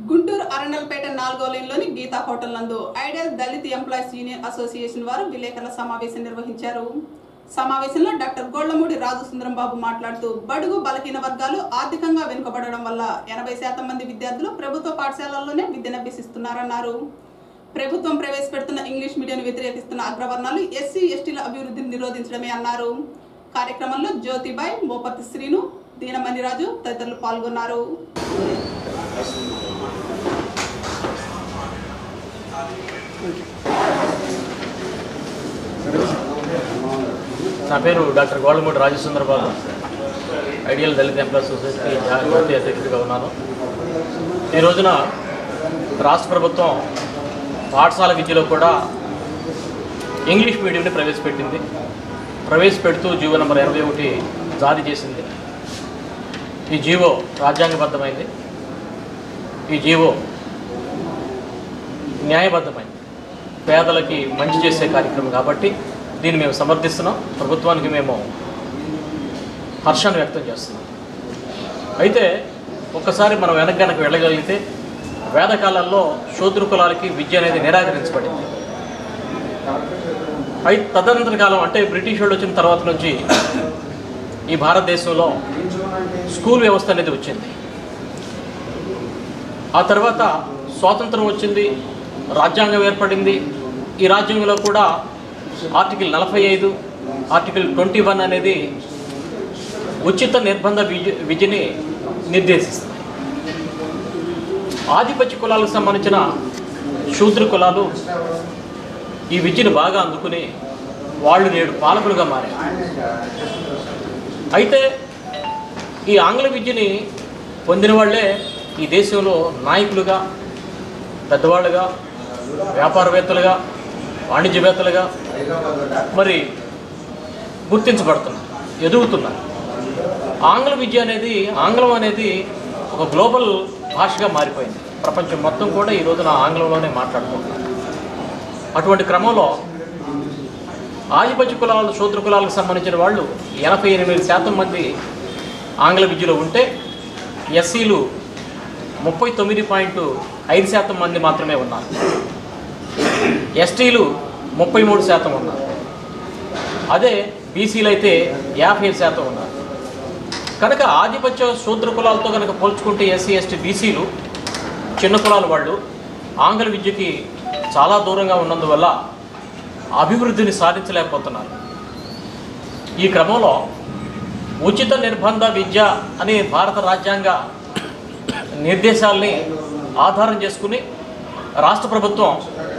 గుంటూరు అరండల్పేట నాలుగో లైన్లోని గీతా హోటల్ నందు ideal Dalit employees union association వారు విలేకరుల సమావేశం నిర్వహించారు సమావేశంలో డాక్టర్ గోళ్లమూడి రాజు సుందరం బాబు మాట్లాడుతూ బడుగు బలహీన వర్గాలు ఆర్థికంగా వెనుకబడడం వల్ల ఎనభై శాతం మంది విద్యార్థులు ప్రభుత్వ పాఠశాలల్లోనే విద్యనభ్యసిస్తున్నారన్నారు ప్రభుత్వం ప్రవేశపెడుతున్న ఇంగ్లీష్ మీడియం వ్యతిరేకిస్తున్న అగ్రవర్ణాలు ఎస్సీ ఎస్టీల అభివృద్ధిని నిరోధించడమే అన్నారు కార్యక్రమంలో జ్యోతిబాయ్ మోపతి శ్రీను దీనమణిరాజు తదితరులు పాల్గొన్నారు నా పేరు డాక్టర్ గోళ్ళమూడి రాజసుందరబాబు ఐడియల్ దళిత ఎంప్లాయ్ సొసైటీ జా- జాతీయ అధ్యక్షుడిగా ఉన్నాను ఈ రోజున రాష్ట్ర ప్రభుత్వం పాఠశాల విద్యలో కూడా ఇంగ్లీష్ మీడియంని ప్రవేశపెట్టింది ప్రవేశపెడుతూ జీవో నెంబర్ ఇరవై ఒకటి జారీ చేసింది ఈ జీవో రాజ్యాంగబద్ధమైంది ఈ జీవో న్యాయబద్ధమైంది పేదలకి మంచి చేసే కార్యక్రమం కాబట్టి దీన్ని మేము సమర్థిస్తున్నాం ప్రభుత్వానికి మేము హర్షాన్ని వ్యక్తం చేస్తున్నాం అయితే ఒక్కసారి మనం వెనక గనక వెళ్ళగలిగితే వేదకాలంలో శూద్ర కులాలకి విద్య అనేది నిరాకరించబడింది అయితే తదనంతర కాలం అంటే బ్రిటిష్ వాళ్ళు వచ్చిన తర్వాత నుంచి ఈ భారతదేశంలో స్కూల్ వ్యవస్థ అనేది వచ్చింది ఆ తర్వాత స్వాతంత్రం వచ్చింది రాజ్యాంగం ఏర్పడింది ఈ రాజ్యాంగంలో కూడా ఆర్టికల్ నలభై ఐదు ఆర్టికల్ ట్వంటీ వన్ అనేది ఉచిత నిర్బంధ విద్య విద్యని నిర్దేశిస్తుంది ఆధిపత్య కులాలకు సంబంధించిన శూద్ర కులాలు ఈ విద్యను బాగా అందుకుని వాళ్ళు నేడు పాలకులుగా మారారు అయితే ఈ ఆంగ్ల విద్యని పొందిన వాళ్ళే ఈ దేశంలో నాయకులుగా పెద్దవాళ్ళుగా వ్యాపారవేత్తలుగా వాణిజ్యవేత్తలుగా మరి గుర్తించబడుతున్నారు ఎదుగుతున్నారు ఆంగ్ల విద్య అనేది ఆంగ్లం అనేది ఒక గ్లోబల్ భాషగా మారిపోయింది ప్రపంచం మొత్తం కూడా ఈ రోజున ఆంగ్లంలోనే మాట్లాడుకుంటున్నారు అటువంటి క్రమంలో ఆధిపత్య కులాలు శూద్ర కులాలకు సంబంధించిన వాళ్ళు ఎనభై ఎనిమిది శాతం మంది ఆంగ్ల విద్యలో ఉంటే ఎస్సీలు ముప్పై తొమ్మిది పాయింట్ ఐదు శాతం మంది మాత్రమే ఉన్నారు ఎస్టీలు ముప్పై మూడు శాతం ఉన్నారు అదే బీసీలు అయితే యాభై ఐదు శాతం ఉన్నారు కనుక ఆధిపత్య శూద్ర కులాలతో కనుక పోల్చుకుంటే ఎస్సీ ఎస్టీ బీసీలు చిన్న కులాల వాళ్ళు ఆంగ్ల విద్యకి చాలా దూరంగా ఉన్నందువల్ల అభివృద్ధిని సాధించలేకపోతున్నారు ఈ క్రమంలో ఉచిత నిర్బంధ విద్య అనే భారత రాజ్యాంగ నిర్దేశాలని ఆధారం చేసుకుని రాష్ట్ర ప్రభుత్వం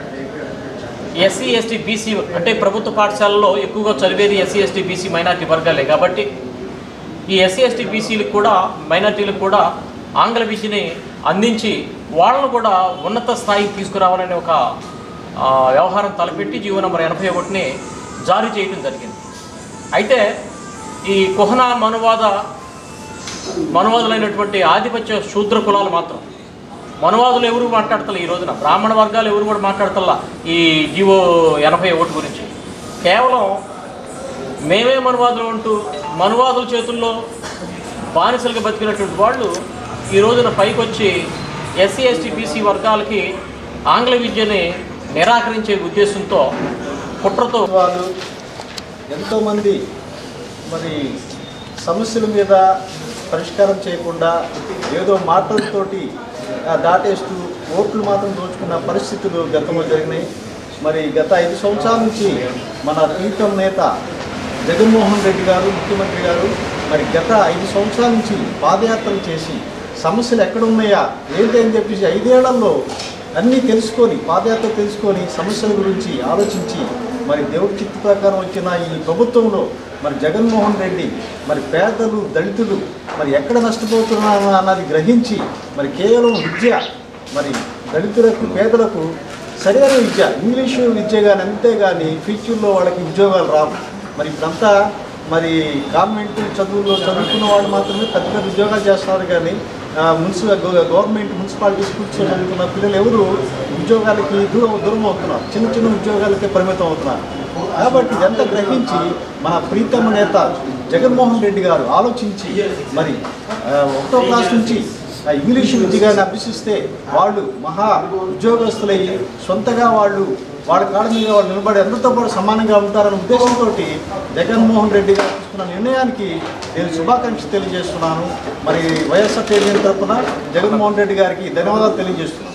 ఎస్సీ ఎస్టీ బీసీ అంటే ప్రభుత్వ పాఠశాలలో ఎక్కువగా చదివేది ఎస్సీ ఎస్టీ బీసీ మైనార్టీ వర్గాలే కాబట్టి ఈ ఎస్సీ ఎస్టీ బీసీలకు కూడా మైనార్టీలకు కూడా ఆంగ్ల విద్యని అందించి వాళ్ళను కూడా ఉన్నత స్థాయికి తీసుకురావాలనే ఒక ఆ, వ్యవహారం తలపెట్టి జీవో నెంబర్ ఎనభై ఒకటిని జారీ చేయడం జరిగింది అయితే ఈ కుహన మనువాద మనువాదులైనటువంటి ఆధిపత్య శూద్ర కులాలు మాత్రం మనువాదులు ఎవరు మాట్లాడతలే ఈ రోజున బ్రాహ్మణ వర్గాలు ఎవరు కూడా మాట్లాడతల్లా ఈ జీవో ఎనభై ఒకటి గురించి కేవలం మేమే మనువాదులు అంటూ మనువాదుల చేతుల్లో బానిసలుగా బతికినటువంటి వాళ్ళు ఈ రోజున పైకొచ్చి ఎస్సీ ఎస్టీ బీసీ వర్గాలకి ఆంగ్ల విద్యని నిరాకరించే ఉద్దేశంతో కుట్రతో వాళ్ళు ఎంతోమంది మరి సమస్యల మీద పరిష్కారం చేయకుండా ఏదో మాటలతోటి ఆ, దాటేస్తూ ఓట్లు మాత్రం దోచుకున్న పరిస్థితులు గతంలో జరిగినాయి మరి గత ఐదు సంవత్సరాల నుంచి మన ప్రీతం నేత జగన్మోహన్ రెడ్డి గారు ముఖ్యమంత్రి గారు మరి గత ఐదు సంవత్సరాల నుంచి పాదయాత్రలు చేసి సమస్యలు ఎక్కడ ఉన్నాయా ఏంటి అని చెప్పేసి ఐదేళ్లలో అన్నీ తెలుసుకొని పాదయాత్ర తెలుసుకొని సమస్యల గురించి ఆలోచించి మరి దేవుడి చిత్త ప్రకారం వచ్చిన ఈ ప్రభుత్వంలో మరి జగన్మోహన్ రెడ్డి మరి పేదలు దళితులు మరి ఎక్కడ నష్టపోతున్నారు అన్నది గ్రహించి మరి కేవలం విద్య మరి దళితులకు పేదలకు సరైన విద్య ఇంగ్లీషు విద్య కానీ అంతేగాని ఫ్యూచర్లో వాళ్ళకి ఉద్యోగాలు రావు మరి ఇప్పుడంతా మరి కాన్వెంట్ చదువుల్లో చదువుకున్న వాళ్ళు మాత్రమే పెద్ద పెద్ద ఉద్యోగాలు చేస్తున్నారు కానీ ఆ, మున్సిపల్ గవ- గవర్నమెంట్ మున్సిపాలిటీ స్కూల్స్లో చదువుకున్న పిల్లలు ఎవరు ఉద్యోగాలకి దూరం దూరం అవుతున్నారు చిన్న చిన్న ఉద్యోగాలకే పరిమితం అవుతున్నారు కాబట్టి ఇదంతా గ్రహించి మన ప్రీతమ నేత జగన్మోహన్ రెడ్డి గారు ఆలోచించి మరి ఆ, ఒకటో క్లాస్ నుంచి ఆ ఇంగ్లీష్ విద్యగాన్ని అభ్యసిస్తే వాళ్ళు మహా ఉద్యోగస్తులయ్యి సొంతగా వాళ్ళు వాళ్ళ కాళ్ళ మీద వాళ్ళు నిలబడి అందరితో పాటు సమానంగా ఉంటారన్న ఉద్దేశంతో జగన్మోహన్ రెడ్డి గారు తీసుకున్న నిర్ణయానికి నేను శుభాకాంక్షలు తెలియజేస్తున్నాను మరి వైఎస్ఆర్ యూనియన్ తరఫున జగన్మోహన్ రెడ్డి గారికి ధన్యవాదాలు తెలియజేస్తున్నాను